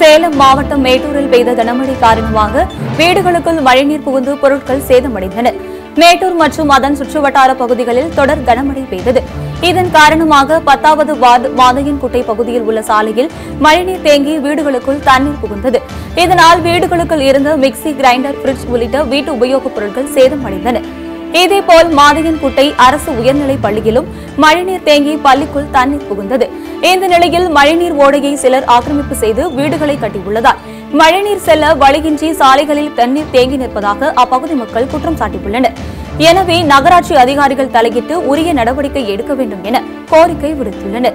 சேலம் மாவட்டம் மேட்டூரில் பெய்த கனமழை காரணமாக வீடுகளுக்குள் மழைநீர் புகுந்து பொருட்கள் சேதமடைந்தன மேட்டூர் மற்றும் அதன் சுற்றுவட்டார பகுதிகளில் தொடர் கனமழை பெய்தது இதன் காரணமாக பத்தாவது வார்டு மாதையன்குட்டை பகுதியில் உள்ள சாலையில் மழைநீர் தேங்கி வீடுகளுக்குள் தண்ணீர் புகுந்தது இதனால் வீடுகளுக்குள் இருந்த மிக்சி கிரைண்டர் பிரிட்ஜ் உள்ளிட்ட வீட்டு உபயோகப் பொருட்கள் சேதமடைந்தன இதேபோல் மாதையன்குட்டை அரசு உயர்நிலைப் பள்ளியிலும் மழைநீர் தேங்கி பள்ளிக்குள் தண்ணீர் புகுந்தது இந்த நிலையில் மழைநீர் ஓடையை சிலர் ஆக்கிரமிப்பு செய்து வீடுகளை கட்டியுள்ளதால் மழைநீர் செல்ல வழியின்றி சாலைகளில் தண்ணீர் தேங்கி நிற்பதாக அப்பகுதி மக்கள் குற்றம் சாட்டியுள்ளனர் எனவே நகராட்சி அதிகாரிகள் தலையிட்டு உரிய நடவடிக்கை எடுக்க வேண்டும் என கோரிக்கை விடுத்துள்ளனர்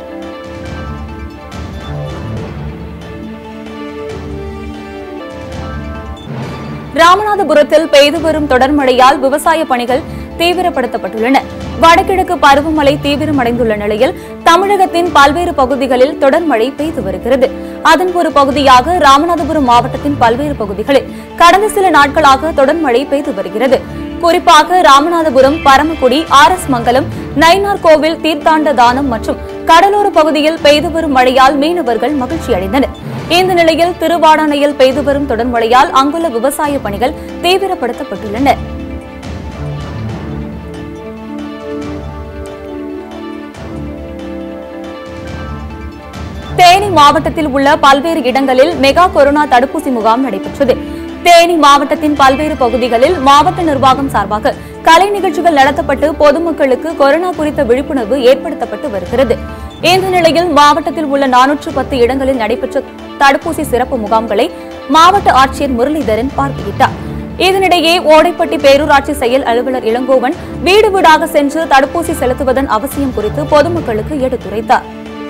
ராமநாதபுரத்தில் பெய்து வரும் தொடர் மழையால் விவசாய பணிகள் தீவிரப்படுத்தப்பட்டுள்ளன வடகிழக்கு பருவமழை தீவிரமடைந்துள்ள நிலையில் தமிழகத்தின் பல்வேறு பகுதிகளில் தொடர் மழை பெய்து வருகிறது அதன் ஒரு பகுதியாக ராமநாதபுரம் மாவட்டத்தின் பல்வேறு பகுதிகளில் கடந்த சில நாட்களாக தொடர் மழை பெய்து வருகிறது குறிப்பாக ராமநாதபுரம் பரமக்குடி ஆர் எஸ் மங்கலம் நயினார் கோவில் தீர்த்தாண்ட தானம் மற்றும் கடலோர பகுதியில் பெய்து வரும் மழையால் மீனவர்கள் மகிழ்ச்சி அடைந்தனர் இந்த நிலையில் திருவாடானையில் பெய்து வரும் தொடர் மழையால் அங்குள்ள விவசாய பணிகள் தீவிரப்படுத்தப்பட்டுள்ளன தேனி மாவட்டத்தில் உள்ள பல்வேறு இடங்களில் மெகா கொரோனா தடுப்பூசி முகாம் நடைபெற்றது தேனி மாவட்டத்தின் பல்வேறு பகுதிகளில் மாவட்ட நிர்வாகம் சார்பாக கலை நிகழ்ச்சிகள் நடத்தப்பட்டு பொதுமக்களுக்கு கொரோனா குறித்த விழிப்புணர்வு ஏற்படுத்தப்பட்டு வருகிறது இந்த நிலையில் மாவட்டத்தில் உள்ள நானூற்று பத்து இடங்களில் நடைபெற்ற தடுப்பூசி சிறப்பு முகாம்களை மாவட்ட ஆட்சியர் முரளிதரன் பார்வையிட்டார் இதனிடையே ஓடைப்பட்டி பேரூராட்சி செயல் அலுவலர் இளங்கோவன் வீடு வீடாக சென்று தடுப்பூசி செலுத்துவதன் அவசியம் குறித்து பொதுமக்களுக்கு எடுத்துரைத்தார்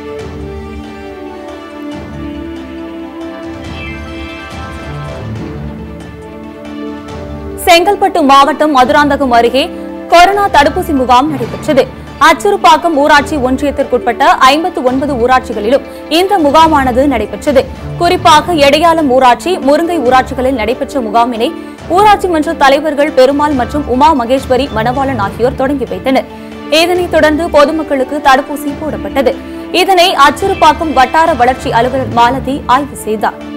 செங்கல்பட்டு மாவட்டம் மதுராந்தகம் அருகே கொரோனா தடுப்பூசி முகாம் நடைபெற்றது அச்சுறுப்பாக்கம் ஊராட்சி ஒன்றியத்திற்குட்பட்ட ஐம்பத்து ஒன்பது ஊராட்சிகளிலும் இந்த முகாமானது நடைபெற்றது குறிப்பாக எடையாளம் ஊராட்சி முருங்கை ஊராட்சிகளில் நடைபெற்ற முகாமினை ஊராட்சி மன்ற தலைவர்கள் பெருமாள் மற்றும் உமா மகேஸ்வரி மணவாளன் ஆகியோர் தொடங்கி வைத்தனர் இதனைத் தொடர்ந்து பொதுமக்களுக்கு தடுப்பூசி போடப்பட்டது இதனை அச்சுறுப்பாக்கம் வட்டார வளர்ச்சி அலுவலர் மாலதி ஆய்வு செய்தார்